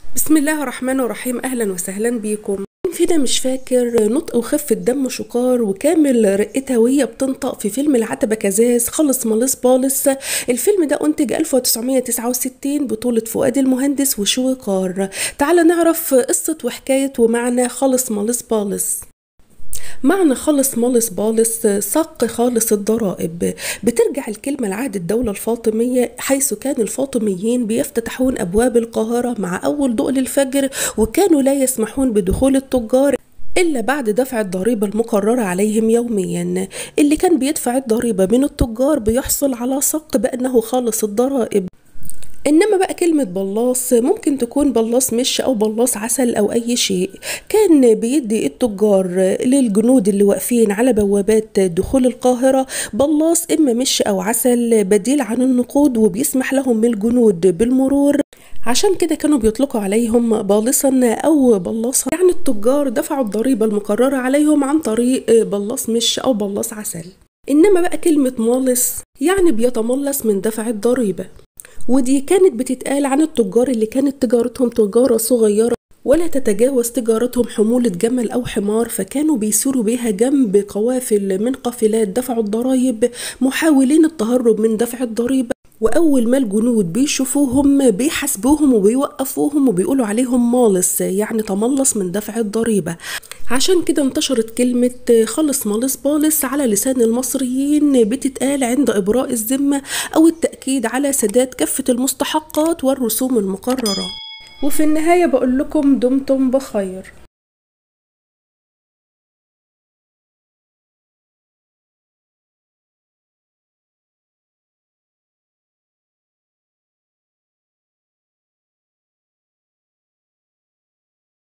بسم الله الرحمن الرحيم اهلا وسهلا بيكم مين فينا مش فاكر نطق وخفة دم شقار وكامل رقتها وهي بتنطق في فيلم العتبة كزاز خلص ماليس بالس الفيلم ده انتج 1969 بطولة فؤاد المهندس وشويقار تعال نعرف قصة وحكاية ومعنى خلص ماليس بالس معنى خالص مالص بالص صق خالص الضرائب بترجع الكلمة لعهد الدولة الفاطمية حيث كان الفاطميين بيفتتحون أبواب القاهرة مع أول ضوء للفجر وكانوا لا يسمحون بدخول التجار إلا بعد دفع الضريبة المقررة عليهم يوميا اللي كان بيدفع الضريبة من التجار بيحصل على صق بأنه خالص الضرائب انما بقى كلمة بلاص ممكن تكون بلاص مش او بلاص عسل او اي شيء كان بيدي التجار للجنود اللي واقفين على بوابات دخول القاهرة بلاص اما مش او عسل بديل عن النقود وبيسمح لهم الجنود بالمرور عشان كده كانوا بيطلقوا عليهم بالصا او بلاصة يعني التجار دفعوا الضريبة المقررة عليهم عن طريق بلاص مش او بلاص عسل انما بقى كلمة مالص يعني بيتملص من دفع الضريبة ودي كانت بتتقال عن التجار اللي كانت تجارتهم تجارة صغيرة ولا تتجاوز تجارتهم حمولة جمل أو حمار فكانوا بيسيروا بيها جنب قوافل من قافلات دفع الضرايب محاولين التهرب من دفع الضريبة وأول ما الجنود بيشوفوهم بيحاسبوهم وبيوقفوهم وبيقولوا عليهم مالص يعني تملص من دفع الضريبة عشان كده انتشرت كلمة خلص مالص بالص على لسان المصريين بتتقال عند إبراء الذمة أو التأكيد على سداد كافة المستحقات والرسوم المقررة وفي النهاية بقول لكم دمتم بخير